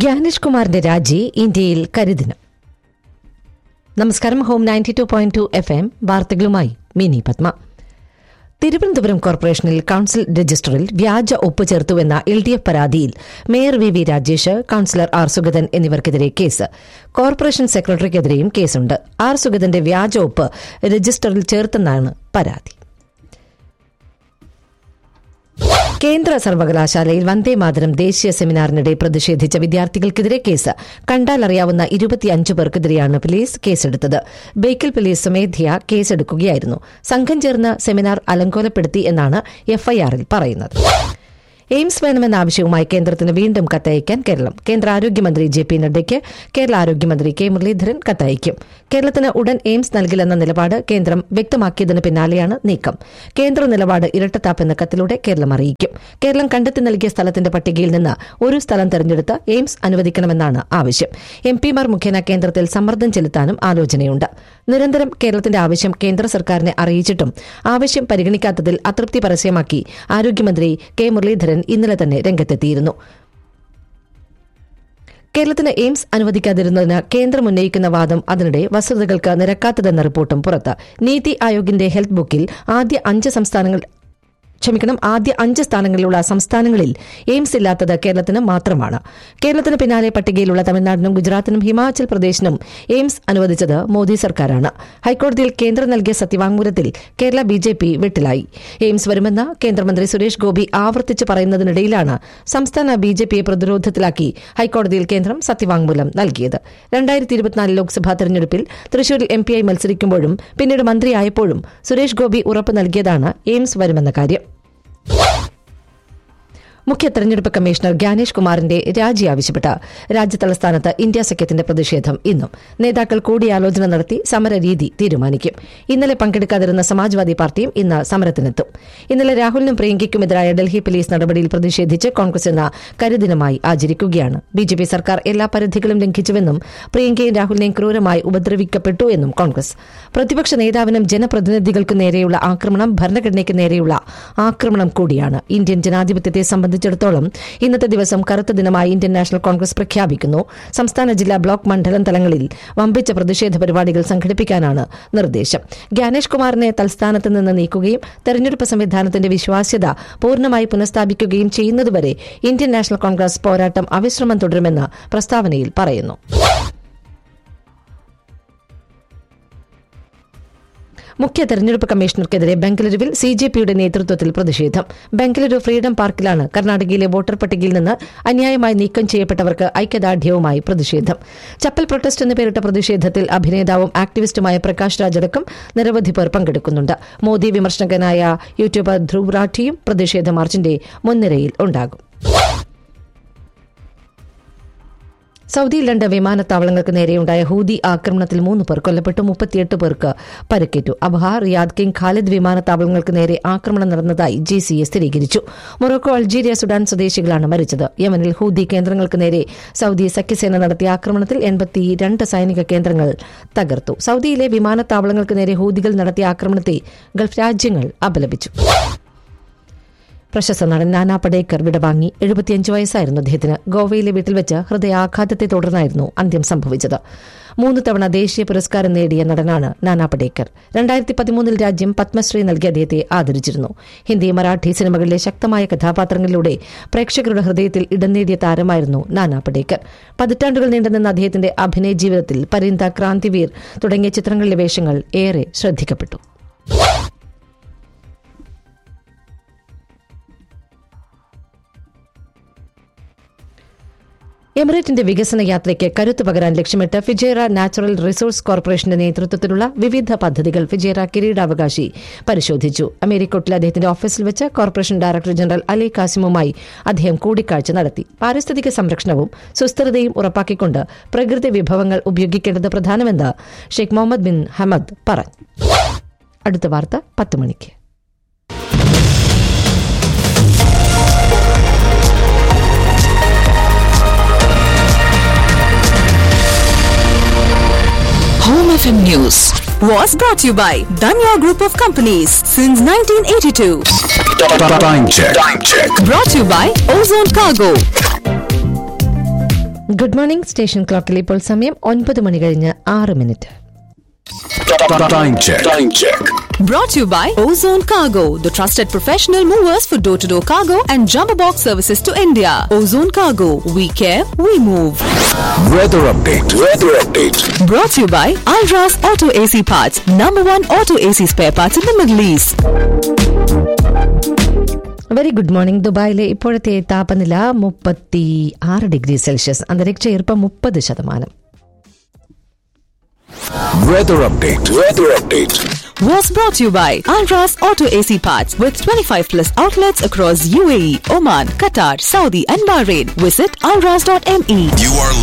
ഗ്യാനേഷ് കുമാറിന്റെ രാജി ഇന്ത്യയിൽ കരിദിനം നമസ്കാരം home ninety two point two F M വാർത്തകളുമായി മിനി പത്മ തിരുവനന്തപുരം കോർപ്പറേഷനിൽ കൌൺസിൽ രജിസ്റ്ററിൽ വ്യാജ ഒപ്പ് ചേർത്തുവെന്ന എൽ ഡി എഫ് പരാതിയിൽ mayor V V Rajesh councillor R Sugathan എന്നിവർക്കെതിരെ കേസ് കോർപ്പറേഷൻ സെക്രട്ടറിക്കെതിരെയും കേസുണ്ട് ആർ സുഗതന്റെ വ്യാജ ഒപ്പ് രജിസ്റ്ററിൽ ചേർത്തെന്നാണ് പരാതി കേന്ദ്ര സർവകലാശാലയിൽ വന്ദേമാതരം ദേശീയ സെമിനാറിനിടെ പ്രതിഷേധിച്ച വിദ്യാർത്ഥികൾക്കെതിരെ കേസ് കണ്ടാലറിയാവുന്ന ഇരുപത്തിയഞ്ച് പേർക്കെതിരെയാണ് പോലീസ് കേസെടുത്തത് ബേക്കൽ പോലീസ് സ്വമേധ്യ കേസെടുക്കുകയായിരുന്നു സംഘം ചേർന്ന് സെമിനാർ അലങ്കോലപ്പെടുത്തി എന്നാണ് എഫ്ഐആറിൽ പറയുന്നത് എയിംസ് വേണമെന്ന ആവശ്യവുമായി കേന്ദ്രത്തിന് വീണ്ടും കത്തയക്കാൻ കേരളം കേന്ദ്ര ആരോഗ്യമന്ത്രി ജെ പി നഡ്ഡയ്ക്ക് കേരള ആരോഗ്യമന്ത്രി കെ മുരളീധരൻ കത്തയക്കും കേരളത്തിന് ഉടൻ എയിംസ് നൽകില്ലെന്ന നിലപാട് കേന്ദ്രം വ്യക്തമാക്കിയതിന് പിന്നാലെയാണ് നീക്കം കേന്ദ്ര നിലപാട് ഇരട്ടത്താപ്പെന്ന കത്തിലൂടെ കേരളം അറിയിക്കും കേരളം കണ്ടെത്തി നൽകിയ സ്ഥലത്തിന്റെ പട്ടികയിൽ നിന്ന് ഒരു സ്ഥലം തെരഞ്ഞെടുത്ത് എയിംസ് അനുവദിക്കണമെന്നാണ് ആവശ്യം എം പിമാർ മുഖേന കേന്ദ്രത്തിൽ സമ്മർദ്ദം ചെലുത്താനും ആലോചനയുണ്ട് നിരന്തരം കേരളത്തിന്റെ ആവശ്യം കേന്ദ്ര സർക്കാരിനെ അറിയിച്ചിട്ടും ആവശ്യം പരിഗണിക്കാത്തതിൽ അതൃപ്തി പരസ്യമാക്കി ആരോഗ്യമന്ത്രി കെ മുരളീധരൻ ഇന്നലെ തന്നെ രംഗത്തെത്തിയിരുന്നു കേരളത്തിന് എയിംസ് അനുവദിക്കാതിരുന്നതിന് കേന്ദ്രം ഉന്നയിക്കുന്ന വാദം അതിനിടെ വസ്തുതകൾക്ക് നിരക്കാത്തതെന്ന റിപ്പോർട്ടും പുറത്ത് നീതി ആയോഗിന്റെ ഹെൽത്ത് ബുക്കിൽ ആദ്യ അഞ്ച് സംസ്ഥാനങ്ങൾ ക്ഷമിക്കണം ആദ്യ അഞ്ച് സ്ഥാനങ്ങളിലുള്ള സംസ്ഥാനങ്ങളിൽ എയിംസ് ഇല്ലാത്തത് കേരളത്തിന് മാത്രമാണ് കേരളത്തിന് പിന്നാലെ പട്ടികയിലുള്ള തമിഴ്നാടിനും ഗുജറാത്തിനും ഹിമാചൽ പ്രദേശിനും എയിംസ് അനുവദിച്ചത് മോദി സർക്കാരാണ് ഹൈക്കോടതിയിൽ കേന്ദ്രം നൽകിയ സത്യവാങ്മൂലത്തിൽ കേരള ബി ജെ പി വെട്ടിലായി എയിംസ് വരുമെന്ന് കേന്ദ്രമന്ത്രി സുരേഷ് ഗോപി ആവർത്തിച്ച് പറയുന്നതിനിടയിലാണ് സംസ്ഥാന ബി ജെ പിയെ പ്രതിരോധത്തിലാക്കി ഹൈക്കോടതിയിൽ കേന്ദ്രം സത്യവാങ്മൂലം നൽകിയത് രണ്ടായിരത്തി ഇരുപത്തിനാല് ലോക്സഭാ തെരഞ്ഞെടുപ്പിൽ തൃശൂരിൽ എം പിയായി മത്സരിക്കുമ്പോഴും പിന്നീട് മന്ത്രിയായപ്പോഴും സുരേഷ് ഗോപി ഉറപ്പ് നൽകിയതാണ് എയിംസ് വരുമെന്ന കാര്യം മുഖ്യ തെരഞ്ഞെടുപ്പ് കമ്മീഷണർ ഗ്യാനേഷ് കുമാറിന്റെ രാജി ആവശ്യപ്പെട്ട് രാജ്യതലസ്ഥാനത്ത് ഇന്ത്യ സഖ്യത്തിന്റെ പ്രതിഷേധം ഇന്നും നേതാക്കൾ കൂടിയാലോചന നടത്തി സമരരീതി തീരുമാനിക്കും ഇന്നലെ പങ്കെടുക്കാതിരുന്ന സമാജ്വാദി പാർട്ടിയും ഇന്ന് സമരത്തിനെത്തും ഇന്നലെ രാഹുലിനും പ്രിയങ്കയ്ക്കുമെതിരായ ഡൽഹി പോലീസ് നടപടിയിൽ പ്രതിഷേധിച്ച് കോൺഗ്രസ് ഇന്ന് കരിദിനമായി ആചരിക്കുകയാണ് ബിജെപി സർക്കാർ എല്ലാ പരിധികളും ലംഘിച്ചുവെന്നും പ്രിയങ്കയും രാഹുലിനെയും ക്രൂരമായി ഉപദ്രവിക്കപ്പെട്ടു എന്നും കോൺഗ്രസ് പ്രതിപക്ഷ നേതാവിനും ജനപ്രതിനിധികൾക്കും നേരെയുള്ള ആക്രമണം ഭരണഘടനയ്ക്ക് നേരെയുള്ള ആക്രമണം കൂടിയാണ് ഇന്ത്യൻ ജനാധിപത്യത്തെ സംബന്ധിച്ചിടത്തോളം ഇന്നത്തെ ദിവസം കറുത്ത ദിനമായി ഇന്ത്യൻ നാഷണൽ കോൺഗ്രസ് പ്രഖ്യാപിക്കുന്നു സംസ്ഥാന ജില്ലാ ബ്ലോക്ക് മണ്ഡലം തലങ്ങളിൽ വമ്പിച്ച പ്രതിഷേധ പരിപാടികൾ സംഘടിപ്പിക്കാനാണ് നിർദ്ദേശം ഗ്യാനേഷ് കുമാറിനെ തൽസ്ഥാനത്ത് നിന്ന് നീക്കുകയും തെരഞ്ഞെടുപ്പ് സംവിധാനത്തിന്റെ വിശ്വാസ്യത പൂർണ്ണമായി പുനഃസ്ഥാപിക്കുകയും ചെയ്യുന്നതുവരെ ഇന്ത്യൻ നാഷണൽ കോൺഗ്രസ് പോരാട്ടം അവിശ്രമം തുടരുമെന്ന് പ്രസ്താവനയിൽ പറയുന്നു മുഖ്യ തെരഞ്ഞെടുപ്പ് കമ്മീഷണർക്കെതിരെ ബംഗളൂരുവിൽ സി ജെ പിയുടെ നേതൃത്വത്തിൽ പ്രതിഷേധം ബംഗളൂരു ഫ്രീഡം പാർക്കിലാണ് കർണാടകയിലെ വോട്ടർ പട്ടികയിൽ നിന്ന് അന്യായമായി നീക്കം ചെയ്യപ്പെട്ടവർക്ക് ഐക്യദാർഢ്യവുമായി പ്രതിഷേധം ചപ്പൽ പ്രൊട്ടസ്റ്റ് എന്ന് പേരിട്ട പ്രതിഷേധത്തിൽ അഭിനേതാവും ആക്ടിവിസ്റ്റുമായ പ്രകാശ് രാജ് അടക്കം നിരവധി പേർ പങ്കെടുക്കുന്നുണ്ട് മോദി വിമർശകനായ യൂട്യൂബർ ധ്രുവ് റാഠിയും പ്രതിഷേധ മാർച്ചിന്റെ മുൻനിരയിൽ ഉണ്ടാകും സൗദിയിൽ രണ്ട് വിമാനത്താവളങ്ങൾക്ക് നേരെയുണ്ടായ ഹൂതി ആക്രമണത്തിൽ മൂന്ന് പേർ കൊല്ലപ്പെട്ടു മുപ്പത്തിയെട്ട് പേർക്ക് പരിക്കേറ്റു അബഹ റിയാദ് കിങ് ഖാലിദ് വിമാനത്താവളങ്ങൾക്ക് നേരെ ആക്രമണം നടന്നതായി ജി സി എ സ്ഥിരീകരിച്ചു മൊറോക്കോ അൾജീരിയ സുഡാൻ സ്വദേശികളാണ് മരിച്ചത് യമനിൽ ഹൂതി കേന്ദ്രങ്ങൾക്ക് നേരെ സൗദി സഖ്യസേന നടത്തിയ ആക്രമണത്തിൽ എൺപത്തിരണ്ട് സൈനിക കേന്ദ്രങ്ങൾ തകർത്തു സൗദിയിലെ വിമാനത്താവളങ്ങൾക്ക് നേരെ ഹൂതികൾ നടത്തിയ ആക്രമണത്തെ ഗൾഫ് രാജ്യങ്ങൾ അപലപിച്ചു പ്രശസ്ത നടൻ നാനാ പടേക്കർ വിടവാങ്ങി എഴുപത്തിയഞ്ച് വയസ്സായിരുന്നു അദ്ദേഹത്തിന് ഗോവയിലെ വീട്ടിൽ വെച്ച് ഹൃദയാഘാതത്തെ തുടർന്നായിരുന്നു അന്ത്യം സംഭവിച്ചത് മൂന്ന് തവണ ദേശീയ പുരസ്കാരം നേടിയ നടനാണ് നാനാ പടേക്കർ രണ്ടായിരത്തി പതിമൂന്നിൽ രാജ്യം പത്മശ്രീ നൽകി അദ്ദേഹത്തെ ആദരിച്ചിരുന്നു ഹിന്ദി മറാഠി സിനിമകളിലെ ശക്തമായ കഥാപാത്രങ്ങളിലൂടെ പ്രേക്ഷകരുടെ ഹൃദയത്തിൽ ഇടം നേടിയ താരമായിരുന്നു നാനാ പടേക്കർ പതിറ്റാണ്ടുകൾ നീണ്ടുനിന്ന അദ്ദേഹത്തിന്റെ അഭിനയ ജീവിതത്തിൽ പരിന്ത ക്രാന്തിവീർ തുടങ്ങിയ ചിത്രങ്ങളിലെ വേഷങ്ങൾ ഏറെ ശ്രദ്ധിക്കപ്പെട്ടു എമിറേറ്റിന്റെ വികസന യാത്രയ്ക്ക് കരുത്തു പകരാൻ ലക്ഷ്യമിട്ട് ഫിജേറ നാച്ചുറൽ റിസോഴ്സ് കോർപ്പറേഷന്റെ നേതൃത്വത്തിലുള്ള വിവിധ പദ്ധതികൾ ഫിജേറ കിരീടാവകാശി പരിശോധിച്ചു അമേരിക്കോട്ടിലെ അദ്ദേഹത്തിന്റെ ഓഫീസിൽ വെച്ച് കോർപ്പറേഷൻ ഡയറക്ടർ ജനറൽ അലി കാസിമുമായി അദ്ദേഹം കൂടിക്കാഴ്ച നടത്തി പാരിസ്ഥിതിക സംരക്ഷണവും സുസ്ഥിരതയും ഉറപ്പാക്കിക്കൊണ്ട് പ്രകൃതി വിഭവങ്ങൾ ഉപയോഗിക്കേണ്ടത് പ്രധാനമെന്ന് ഷെയ്ഖ് മുഹമ്മദ് ബിൻ ഹമദ് പറഞ്ഞു അടുത്ത വാർത്ത പത്ത് മണിക്ക് Home FM News was brought to you by Danya Group of Companies since 1982. Time check. Time check. Brought to you by Ozone Cargo. Good morning station ക്ലോക്കിൽ ഇപ്പോൾ സമയം ഒൻപത് മണി കഴിഞ്ഞ് ആറ് minute Time check. Time check. Brought to you by Ozone Cargo, the trusted professional movers for door to door cargo and jumbo box services to India. Ozone Cargo, we care, we move. Weather update. Weather update. Brought to you by Alras Auto AC Parts, number one auto AC spare parts in the Middle East. Very good morning ദുബായിലെ ഇപ്പോഴത്തെ താപനില മുപ്പത്തി ആറ് degree Celsius അന്തരീക്ഷ ഈർപ്പം മുപ്പത് ശതമാനം Weather update. Weather update. Was brought to you by Alras Auto AC Parts with 25 plus outlets across UAE, Oman, Qatar, Saudi, and Bahrain. Visit alras.me. You are